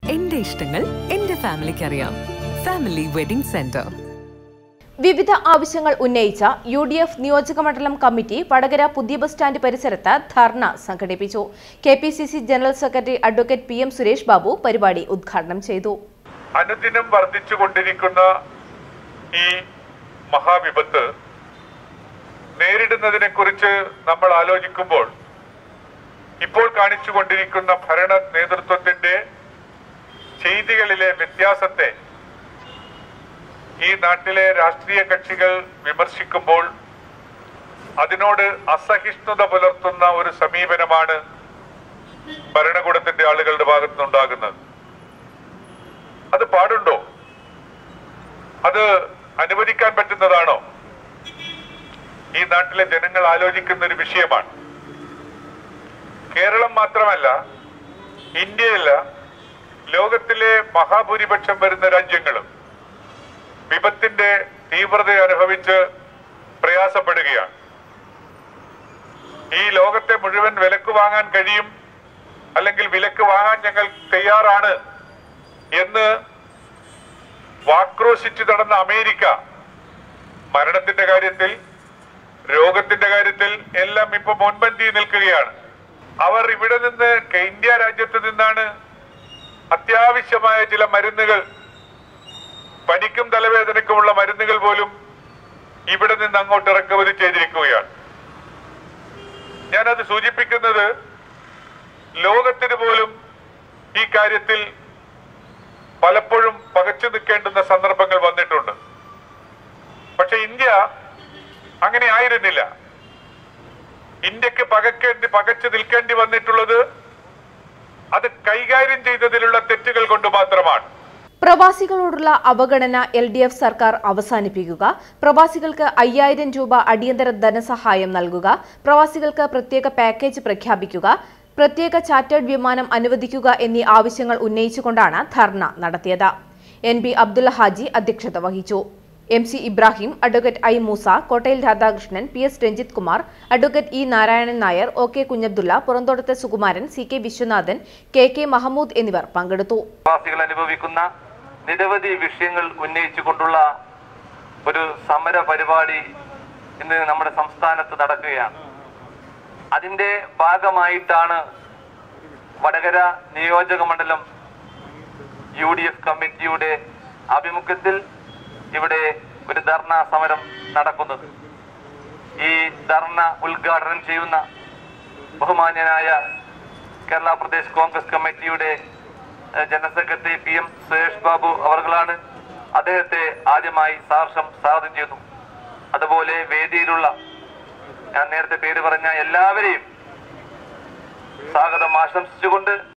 എന്റെ ഇഷ്ടങ്ങൾ എന്റെ ഫാമിലിക്ക് അറിയാം ഫാമിലി വെഡിംഗ് സെന്റർ വിവിധ ആവശ്യങ്ങൾ ഉന്നയിച്ച യു ഡി എഫ് നിയോജകമണ്ഡലം കമ്മിറ്റി വടകര പുതിയ ബസ് സ്റ്റാൻഡ് പരിസരത്ത് ധർണ സംഘടിപ്പിച്ചു K P C C general secretary advocate P M Suresh Babu പരിപാടി ഉദ്ഘാടനം ചെയ്തു അനുദിനം വർദ്ധിച്ചുകൊണ്ടിരിക്കുന്ന ഈ മഹാവിപത്ത് നേരിടുന്നതിനെ കുറിച്ച് നമ്മൾ ആലോചിക്കുമ്പോൾ ഇപ്പോൾ കാണിച്ചുകൊണ്ടിരിക്കുന്ന ഭരണ നേതൃത്വത്തിന്റെ ചെയ്തികളിലെ വ്യത്യാസത്തെ ഈ നാട്ടിലെ രാഷ്ട്രീയ കക്ഷികൾ വിമർശിക്കുമ്പോൾ അതിനോട് അസഹിഷ്ണുത പുലർത്തുന്ന ഒരു സമീപനമാണ് ഭരണകൂടത്തിന്റെ ആളുകളുടെ ഭാഗത്തുനിന്നുണ്ടാകുന്നത് അത് പാടുണ്ടോ അത് അനുവദിക്കാൻ പറ്റുന്നതാണോ ഈ നാട്ടിലെ ജനങ്ങൾ ആലോചിക്കുന്ന ഒരു വിഷയമാണ് കേരളം മാത്രമല്ല ഇന്ത്യയല്ല ലോകത്തിലെ മഹാഭൂരിപക്ഷം വരുന്ന രാജ്യങ്ങളും വിപത്തിന്റെ തീവ്രത അനുഭവിച്ച് പ്രയാസപ്പെടുകയാണ് ഈ ലോകത്തെ മുഴുവൻ വിലക്ക് വാങ്ങാൻ കഴിയും അല്ലെങ്കിൽ വിലക്ക് വാങ്ങാൻ ഞങ്ങൾ തയ്യാറാണ് എന്ന് വാക്രോശിച്ചു നടന്ന അമേരിക്ക മരണത്തിന്റെ കാര്യത്തിൽ രോഗത്തിന്റെ കാര്യത്തിൽ എല്ലാം ഇപ്പൊ മുൻപന്തിയിൽ നിൽക്കുകയാണ് അവർ ഇവിടെ നിന്ന് ക- ഇന്ത്യ രാജ്യത്ത് നിന്നാണ് അത്യാവശ്യമായ ചില മരുന്നുകൾ പനിക്കും തലവേദനയ്ക്കുമുള്ള മരുന്നുകൾ പോലും ഇവിടെ നിന്ന് അങ്ങോട്ട് ഇറക്കുമതി ചെയ്തിരിക്കുകയാണ് ഞാനത് സൂചിപ്പിക്കുന്നത് ലോകത്തിന് പോലും ഈ കാര്യത്തിൽ പലപ്പോഴും പകച്ചു നിൽക്കേണ്ടുന്ന സന്ദർഭങ്ങൾ വന്നിട്ടുണ്ട് പക്ഷെ ഇന്ത്യ അങ്ങനെ ആയിരുന്നില്ല ഇന്ത്യക്ക് പകക്കേണ്ടി പകച്ചു നിൽക്കേണ്ടി വന്നിട്ടുള്ളത് അത് കൈകാര്യം ചെയ്തതിലുള്ള തെറ്റുകൾ കൊണ്ട് മാത്രമാണ് പ്രവാസികളോടുള്ള അവഗണന എൽ ഡി എഫ് സർക്കാർ അവസാനിപ്പിക്കുക പ്രവാസികൾക്ക് അയ്യായിരം രൂപ അടിയന്തര ധനസഹായം നൽകുക പ്രവാസികൾക്ക് പ്രത്യേക പാക്കേജ് പ്രഖ്യാപിക്കുക പ്രത്യേക ചാർട്ടേഡ് വിമാനം അനുവദിക്കുക എന്നീ ആവശ്യങ്ങൾ ഉന്നയിച്ചുകൊണ്ടാണ് ധർണ നടത്തിയത് എൻ ബി അബ്ദുള്ള ഹാജി അധ്യക്ഷത വഹിച്ചു M C Ibrahim advocate I Moosa Kottayil Radhakrishnan P S Ranjith Kumar advocate E Narayanan Nair O K Kunhabdulla പുറന്തോട്ടത്തെ Sukumaran C K Viswanathan K K Mahamood എന്നിവർ പങ്കെടുത്തു പ്രവാസികൾ അനുഭവിക്കുന്ന നിരവധി വിഷയങ്ങൾ ഉന്നയിച്ചുകൊണ്ടുള്ള ഒരു സമര പരിപാടി ഇന്ന് നമ്മുടെ സംസ്ഥാനത്ത് നടക്കുകയാണ് അതിന്റെ ഭാഗമായിട്ടാണ് വടകര നിയോജക മണ്ഡലം യു ഡി എഫ് കമ്മിറ്റിയുടെ ആഭിമുഖ്യത്തിൽ ഇവിടെ ഒരു ധർണ സമരം നടക്കുന്നത് ഈ ധർണ ഉദ്ഘാടനം ചെയ്യുന്ന ബഹുമാന്യനായ കേരള പ്രദേശ് കോൺഗ്രസ് കമ്മിറ്റിയുടെ ഏഹ്, general secretary P M Suresh Babu അവർകളാണ് അദ്ദേഹത്തെ ആദ്യമായി സാർഷം സ്വാഗതം ചെയ്യുന്നു അതുപോലെ വേദിയിലുള്ള ഞാൻ നേരത്തെ പേര് പറഞ്ഞ എല്ലാവരെയും സ്വാഗതം ആശംസിച്ചുകൊണ്ട്